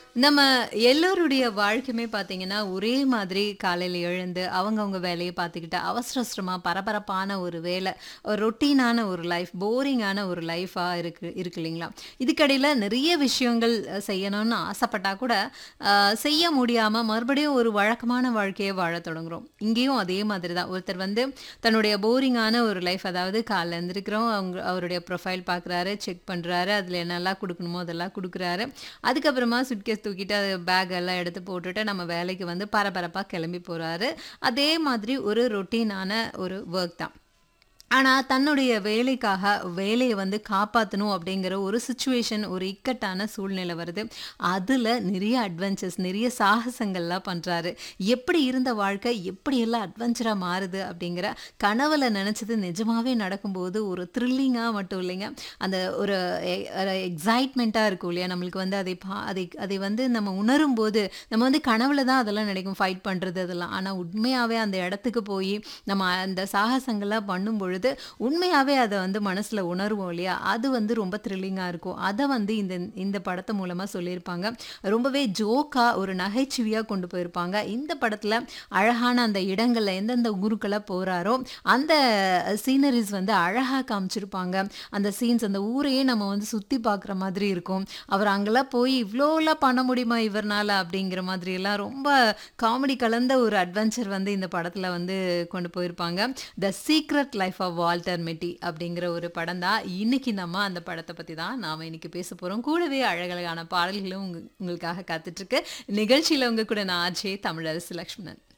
நம்ம எல்லோருடைய வாழ்க்கையுமே பார்த்தீங்கன்னா, ஒரே மாதிரி காலையில எழுந்து, அவங்கவங்க வேலைய பார்த்துக்கிட்டு, அவசர அவசரமா பரபரப்பான ஒரு வேலை, ஒரு ரொட்டீனான ஒரு லைஃப், போரிங்கான ஒரு லைஃபா இருக்கு இருக்கு இல்லைங்களா? இதுக்கிடையில நிறைய விஷயங்கள் அ செய்யணும்னு ஆசைப்பட்டா கூட, அ செய்ய முடியாம மறுபடியும் ஒரு வழக்கமான வாழ்க்கைய வாழத் தொடங்குறோம். இங்கேயும் அதே மாதிரி தான். ஒருத்தர் வந்து தன்னுடைய போரிங்கான ஒரு லைஃப் அதாவது காலைல எந்திரிக்கிறோம், அவங்க அவருடைய ப்ரொஃபைல் பார்க்குறாரு, செக் பண்றாரு, அதில என்னெல்லாம் குடுக்கணுமோ அதெல்லாம் குடுக்குறாரு. அதுக்கப்புறமா சூட்கேஸ் தூக்கிட்டு அது பேக் எல்லாம் எடுத்து போட்டுட்டு நம்ம வேலைக்கு வந்து பரபரப்பா கிளம்பி போறாரு. அதே மாதிரி ஒரு ரொட்டீனான ஒரு வொர்க் தான். ஆனா, தன்னுடைய வேலைக்காக வேலைய வந்து காப்பாத்தணும் அப்படிங்கிற ஒரு சிச்சுவேஷன், ஒரு இக்கட்டான சூழ்நிலை வருது. அதுல நிறைய அட்வென்ச்சர்ஸ், நிறைய சாகசங்கள்லாம் பண்றாரு. எப்படி இருந்த வாழ்க்கை எப்படியெல்லாம் அட்வென்ச்சரா மாறுது அப்படிங்கிற கனவுல நெனச்சது நிஜமாவே நடக்கும்போது ஒரு த்ரில்லிங்கா மட்டும் இல்லைங்க. அந்த ஒரு எ ஒரு எக்ஸைட்மென்ட்டா இருக்கும் இல்லையா? நம்மளுக்கு வந்து அதை பா அதை அதை வந்து நம்ம உணரும்போது, நம்ம வந்து கனவுல தான் அதெல்லாம் நினைக்கும். ஃபைட் பண்றது அதெல்லாம். ஆனா உண்மையாவே அந்த இடத்துக்கு போயி, நம்ம அந்த சாகசங்கள்லாம் பண்ணும்பொழுது, உண்மையாவே அத வந்து மனசுல உணருவோம் இல்லையா? அது வந்து ரொம்ப த்ரில்லிங்கா இருக்கும். அத வந்து இந்த இந்த படத்து மூலமா சொல்லியிருப்பாங்க. ரொம்பவே ஜோக்கா, ஒரு நகைச்சுவையா கொண்டு போயிருப்பாங்க. இந்த படத்துல அழகான அந்த இடங்கள்ல எந்தெந்த ஊருக்கெல்லாம் போறாரோ, அந்த சீனரீஸ் வந்து அழகா காமிச்சிருப்பாங்க. அந்த சீன்ஸ் அந்த ஊரையே நம்ம வந்து சுத்தி பார்க்குற மாதிரி இருக்கும். அவர் அங்கலாம் போய் இவ்ளோலாம் பண்ண முடியுமா இவர்னால? அப்படிங்கிற மாதிரியெல்லாம் ரொம்ப காமெடி கலந்த ஒரு அட்வென்ச்சர் வந்து இந்த படத்துல வந்து கொண்டு போயிருப்பாங்க. The secret life of Walter Mitty அப்படிங்கிற ஒரு படம் தான். இன்னைக்கு நம்ம அந்த படத்த பத்தி தான் நாம இன்னைக்கு பேசப் போறோம். கூடவே அழகழகான பாடல்களும் உங்க உங்களுக்காக காத்துட்ருக்கு. நிகழ்ச்சியில உங்க கூட நான் ஆர்ஜே தமிழரசி லக்ஷ்மணன்.